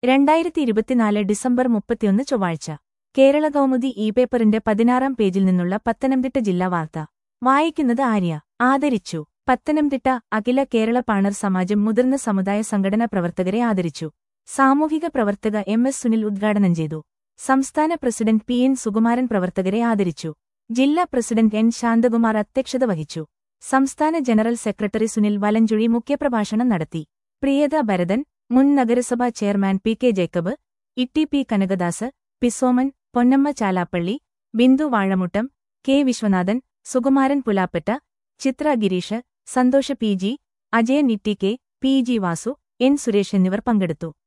രണ്ടായിരത്തി ഇരുപത്തിനാല് ഡിസംബർ മുപ്പത്തിയൊന്ന് ചൊവ്വാഴ്ച കേരള കൗമുദി ഇ പേപ്പറിന്റെ പതിനാറാം പേജിൽ നിന്നുള്ള പത്തനംതിട്ട ജില്ലാ വാർത്ത വായിക്കുന്നത് ആര്യ ആദരിച്ചു പത്തനംതിട്ട അഖില കേരള പാണർ സമാജം മുതിർന്ന സമുദായ സംഘടനാ പ്രവർത്തകരെ ആദരിച്ചു സാമൂഹിക പ്രവർത്തക എം എസ് സുനിൽ ഉദ്ഘാടനം ചെയ്തു സംസ്ഥാന പ്രസിഡന്റ് പി എൻ സുകുമാരൻ പ്രവർത്തകരെ ആദരിച്ചു ജില്ലാ പ്രസിഡന്റ് എൻ ശാന്തകുമാർ അധ്യക്ഷത വഹിച്ചു സംസ്ഥാന ജനറൽ സെക്രട്ടറി സുനിൽ വലഞ്ചുഴി മുഖ്യപ്രഭാഷണം നടത്തി പ്രിയത ഭരതൻ മുൻ നഗരസഭാ chairman P K Jacob Itty P Kanakadas P Soman Ponnamma Chalappally Bindu Vazhamuttam K Viswanathan Sukumaran Pulappatta Chitra Gireesh Santhosh P G Ajayan Itty K P G Vasu N Suresh എന്നിവർ പങ്കെടുത്തു